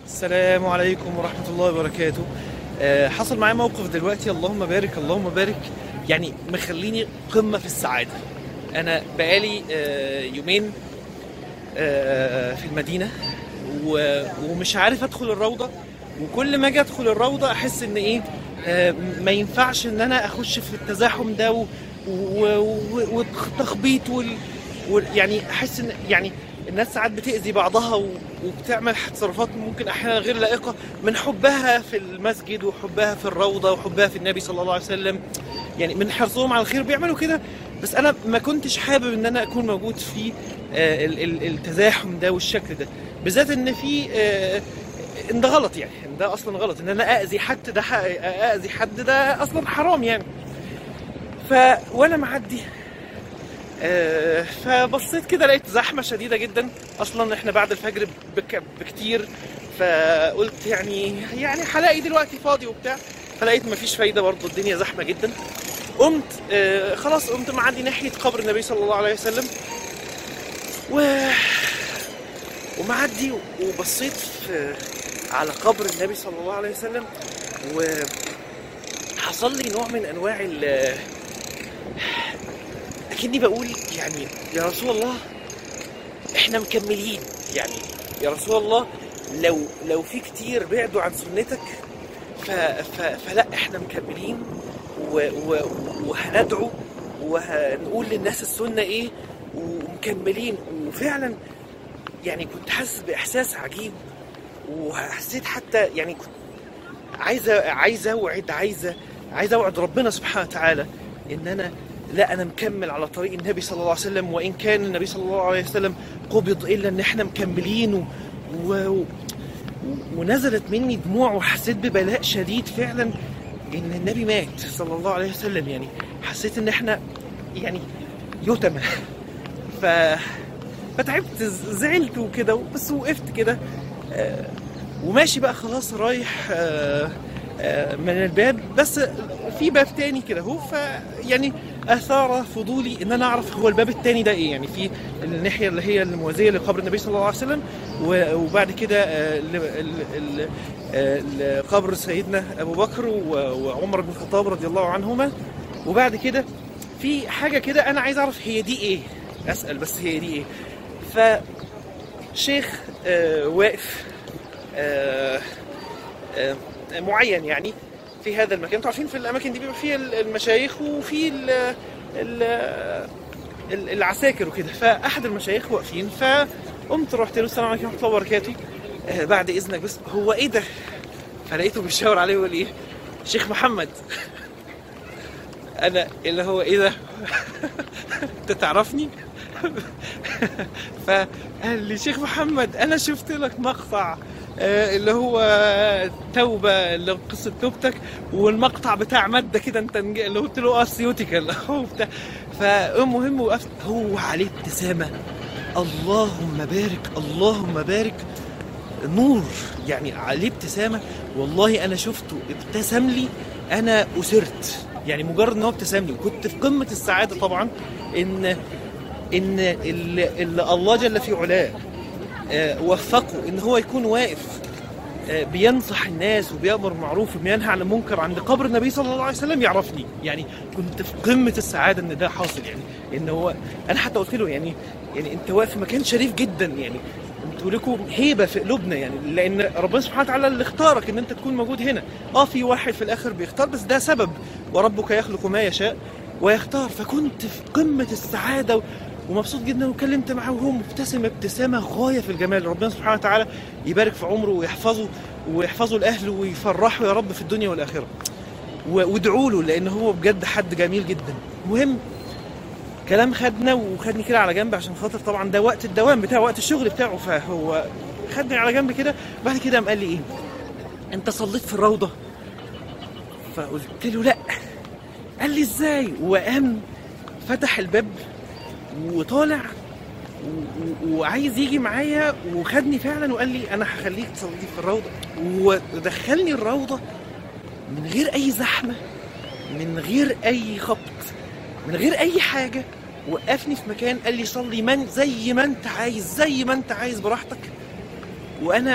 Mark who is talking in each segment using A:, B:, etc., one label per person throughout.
A: السلام عليكم ورحمة الله وبركاته آه، حصل معايا موقف دلوقتي اللهم بارك اللهم بارك يعني مخليني قمة في السعادة أنا بقالي آه، يومين آه، في المدينة و- ومش عارف أدخل الروضة وكل ما أجي أدخل الروضة أحس إن إيه آه، ما ينفعش إن أنا أخش في التزاحم ده و- و- و- والتخبيط وال وال- يعني أحس إن يعني الناس ساعات بتأذي بعضها و- وبتعمل تصرفات ممكن احيانا غير لائقه من حبها في المسجد وحبها في الروضه وحبها في النبي صلى الله عليه وسلم يعني من حرصهم على الخير بيعملوا كده بس انا ما كنتش حابب ان انا اكون موجود في آه، ال- ال- التزاحم ده والشكل ده بالذات ان في آه، ان ده غلط يعني ان ده اصلا غلط ان انا اذي حد ده ح- اذي حد ده اصلا حرام يعني ف وانا معدي آه، فبصيت كده لقيت زحمه شديده جدا اصلا احنا بعد الفجر بك بكتير فقلت يعني يعني هلاقي دلوقتي فاضي وبتاع فلقيت مفيش فايده برضه الدنيا زحمه جدا قمت آه خلاص قمت معدي ناحيه قبر النبي صلى الله عليه وسلم و ومعدي وبصيت في على قبر النبي صلى الله عليه وسلم وحصل لي نوع من انواع ال اكني بقول يعني يا رسول الله احنا مكملين يعني يا رسول الله لو لو في كتير بعدوا عن سنتك ف ف فلا احنا مكملين و و وهندعو وهنقول للناس السنه ايه ومكملين وفعلا يعني كنت حاسس باحساس عجيب وحسيت حتى يعني كنت عايزه عايزه اوعد عايزه عايزه اوعد ربنا سبحانه وتعالى ان انا لا انا مكمل على طريق النبي صلى الله عليه وسلم وان كان النبي صلى الله عليه وسلم قبض الا ان احنا مكملين و... و... و... ونزلت مني دموع وحسيت ببلاء شديد فعلا ان النبي مات صلى الله عليه وسلم يعني حسيت ان احنا يعني يتمى ف فتعبت زعلت وكده بس وقفت كده آه، وماشي بقى خلاص رايح آه، آه، من الباب بس في باب تاني كده هو ف يعني اثار فضولي ان انا اعرف هو الباب التاني ده ايه يعني في الناحيه اللي هي الموازيه لقبر النبي صلى الله عليه وسلم و- وبعد كده آه، ل- ال- ال- آه، لقبر سيدنا ابو بكر و- وعمر بن الخطاب رضي الله عنهما وبعد كده في حاجه كده انا عايز اعرف هي دي ايه اسال بس هي دي ايه فشيخ آه، واقف آه، آه، معين يعني في هذا المكان انتوا عارفين في الاماكن دي بيبقى فيها المشايخ وفي ال ال ال- العساكر وكده فاحد المشايخ واقفين فقمت رحت له السلام عليكم ورحمه الله وبركاته آه، بعد اذنك بس هو ايه ده فلقيته بيشاور عليه ويقول ايه شيخ محمد انا اللي هو ايه ده انت تعرفني فقال لي شيخ محمد انا شفت لك مقطع آه، اللي هو توبه اللي هو قصه توبتك والمقطع بتاع ماده كده انت نج- اللي قلت له اه سيوتيكال هو بتاع فالمهم وقفت هو عليه ابتسامه اللهم بارك اللهم بارك نور يعني عليه ابتسامه والله انا شفته ابتسم لي انا اسرت يعني مجرد ان هو ابتسم لي وكنت في قمه السعاده طبعا ان ان اللي, اللي الله جل في علاه آه، وفقه ان هو يكون واقف آه، بينصح الناس وبيامر بالمعروف وبينهى عن المنكر عند قبر النبي صلى الله عليه وسلم يعرفني يعني كنت في قمه السعاده ان ده حاصل يعني ان هو انا حتى قلت له يعني يعني انت واقف في مكان شريف جدا يعني انتوا لكم هيبه في قلوبنا يعني لان ربنا سبحانه وتعالى اللي اختارك ان انت تكون موجود هنا اه في واحد في الاخر بيختار بس ده سبب وربك يخلق ما يشاء ويختار فكنت في قمه السعاده و- ومبسوط جدا وكلمت معاه وهو مبتسم ابتسامه غايه في الجمال ربنا سبحانه وتعالى يبارك في عمره ويحفظه ويحفظه لاهله ويفرحه يا رب في الدنيا والاخره و- وادعوا له لان هو بجد حد جميل جدا المهم كلام خدنا وخدني كده على جنب عشان خاطر طبعا ده وقت الدوام بتاعه وقت الشغل بتاعه فهو خدني على جنب كده بعد كده قام قال لي ايه انت صليت في الروضه فقلت له لا قال لي ازاي وقام فتح الباب وطالع و- و- وعايز يجي معايا وخدني فعلا وقال لي انا هخليك تصلي في الروضه ودخلني الروضه من غير اي زحمه من غير اي خبط من غير اي حاجه وقفني في مكان قال لي صلي من زي ما انت عايز زي ما انت عايز براحتك وانا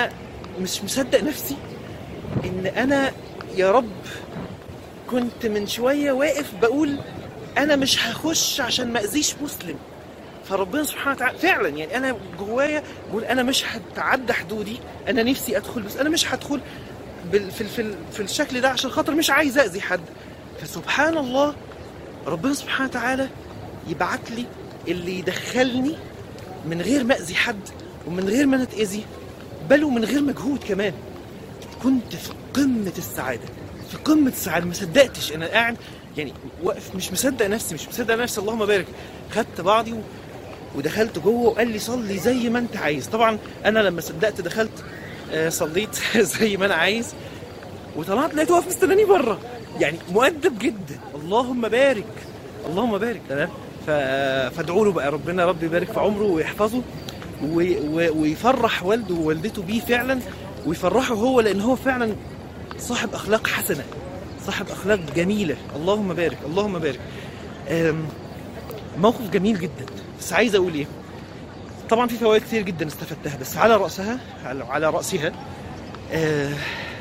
A: مش مصدق نفسي ان انا يا رب كنت من شويه واقف بقول انا مش هخش عشان ما اذيش مسلم فربنا سبحانه وتعالى فعلا يعني انا جوايا بقول انا مش هتعدى حدودي انا نفسي ادخل بس انا مش هدخل بال في, في, في الشكل ده عشان خاطر مش عايز اذي حد فسبحان الله ربنا سبحانه وتعالى يبعت لي اللي يدخلني من غير ما اذي حد ومن غير ما انا اتاذي بل ومن غير مجهود كمان كنت في قمه السعاده في قمه السعاده ما صدقتش انا قاعد يعني واقف مش مصدق نفسي مش مصدق نفسي اللهم بارك خدت بعضي و... ودخلت جوه وقال لي صلي زي ما انت عايز طبعا انا لما صدقت دخلت آه، صليت زي ما انا عايز وطلعت لقيته واقف مستناني بره يعني مؤدب جدا اللهم بارك اللهم بارك تمام ف- فادعوا له بقى ربنا رب يبارك في عمره ويحفظه و... و... ويفرح والده ووالدته بيه فعلا ويفرحه هو لان هو فعلا صاحب اخلاق حسنه صاحب اخلاق جميله اللهم بارك اللهم بارك أم، موقف جميل جدا بس عايز اقول ايه طبعا في فوائد كتير جدا استفدتها بس على راسها على, على راسها آه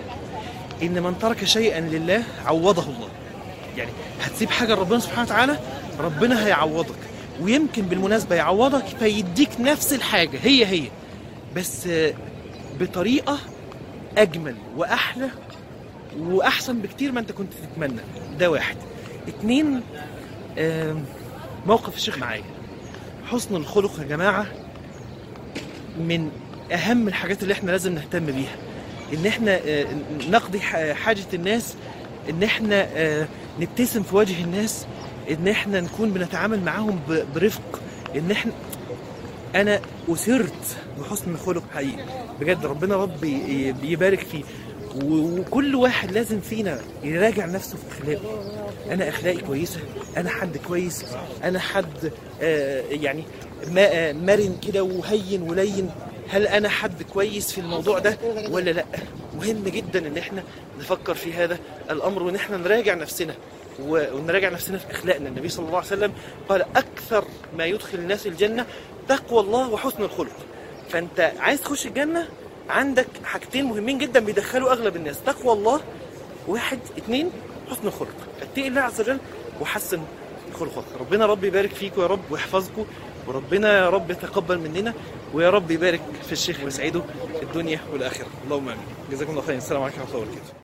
A: ان من ترك شيئا لله عوضه الله يعني هتسيب حاجه لربنا سبحانه وتعالى ربنا هيعوضك ويمكن بالمناسبه يعوضك فيديك نفس الحاجه هي هي بس آه، بطريقه اجمل واحلى واحسن بكتير ما انت كنت تتمنى ده واحد اتنين آم، موقف الشيخ معايا حسن الخلق يا جماعه من اهم الحاجات اللي احنا لازم نهتم بيها ان احنا آه، نقضي ح- حاجه الناس ان احنا آه، نبتسم في وجه الناس ان احنا نكون بنتعامل معاهم ب- برفق ان احنا انا اثرت بحسن الخلق حقيقي بجد ربنا رب ي- يبارك فيه و- وكل واحد لازم فينا يراجع نفسه في اخلاقه انا اخلاقي كويسه انا حد كويس انا حد آه، يعني ما- آه، مرن كده وهين ولين هل انا حد كويس في الموضوع ده ولا لا مهم جدا ان احنا نفكر في هذا الامر وان احنا نراجع نفسنا و- ونراجع نفسنا في اخلاقنا النبي صلى الله عليه وسلم قال اكثر ما يدخل الناس الجنه تقوى الله وحسن الخلق فانت عايز تخش الجنه عندك حاجتين مهمين جدا بيدخلوا اغلب الناس تقوى الله واحد اتنين حسن الخلق اتقي الله عز وجل وحسن خلقك ربنا رب يبارك فيكم يا رب ويحفظكم وربنا يا رب يتقبل مننا ويا رب يبارك في الشيخ ويسعده في الدنيا والاخره اللهم امين جزاكم الله خيرا السلام عليكم ورحمه الله وبركاته